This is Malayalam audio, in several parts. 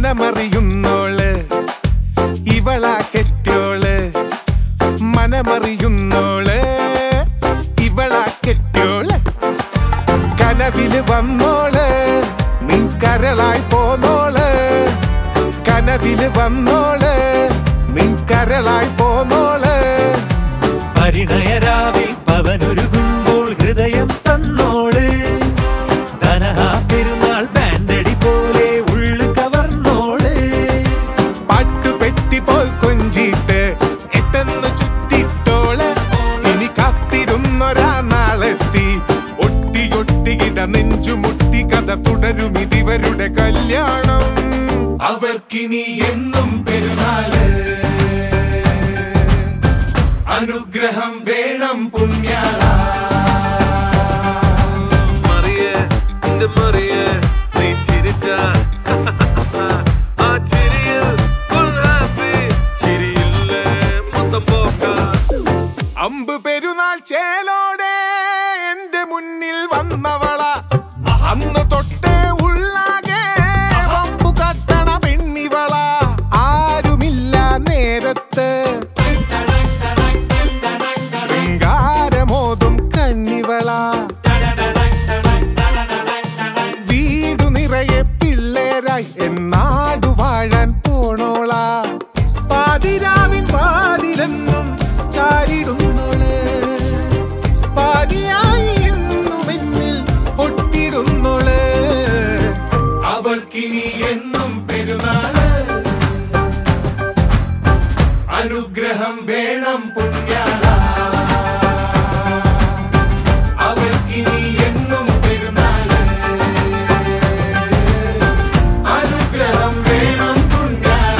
മനമറിയുന്നോള് ഇവളാ കെട്ടിയോള് മനമറിയുന്നോള് ഇവളാ കെട്ടിയോള് കനവില് വന്നോള് നിൻ കരളായി പോന്നോള് കനവില് വന്നോള് നിൻ കരളായി പോന്നോള് പരിണയരാവിൽ പവനൊരുകുമ്പോൾ ഹൃദയം തന്നോള് ധനഹാ പെരുന്നാൾ ബാൻഡടി പോലെ ഉള്ളു കവർന്നോള് പാട്ടുപെട്ടി പോൽ കൊഞ്ചിട്ട് എട്ടെന്ന് ചുറ്റിട്ടോള് ഇനി കാത്തിരുന്നൊരാ നാളെത്തി ഒട്ടിയൊട്ടിയിട നെഞ്ചുമുട്ടി കഥ തുടരും ഇതിവരുടെ കല്യാണം അവർക്കിനി എന്നും പെരുന്നാള് അനുഗ്രഹം വേണം പുണ്യാള മറിയേ എന്റെ മറിയേ നീ ചിരിച്ച ആ ചിരിയിൽ full happy. ചിരിയില്ലേ മൊത്തം പോക്ക അമ്പ് പെരുന്നാൾ ചേലോടെ എന്റെ മുന്നിൽ വന്നവള അന്ന് തൊട്ടേ ഉള്ളാകെ വമ്പു കട്ടണ പെണ്ണിവള ആരുമില്ല നേരത്ത് ശൃംഗാരമോതും കണ്ണിവള വീടു നിറയെ പിള്ളേരായി എന്നാടു വാഴാൻ പോണോള പാതിരാവിൻ പാതിലെന്നും ചാരിടുന്നോള് പാതിയായി എന്നും എന്നിൽ ഒട്ടിടുന്നോള് അവൾക്കിനി എന്നും പെരുന്നാള് അനുഗ്രഹം വേണം പുണ്യാള അവൾക്കിനി എന്നും പെരുന്നാള് അനുഗ്രഹം വേണം പുണ്യാള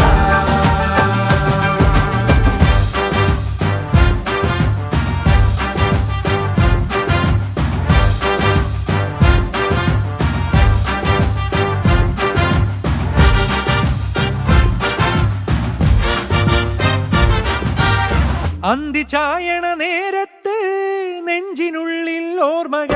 അന്തി ചായണ നേരത്ത് നെഞ്ചിനുള്ളിൽ ഓർമ്മകൾ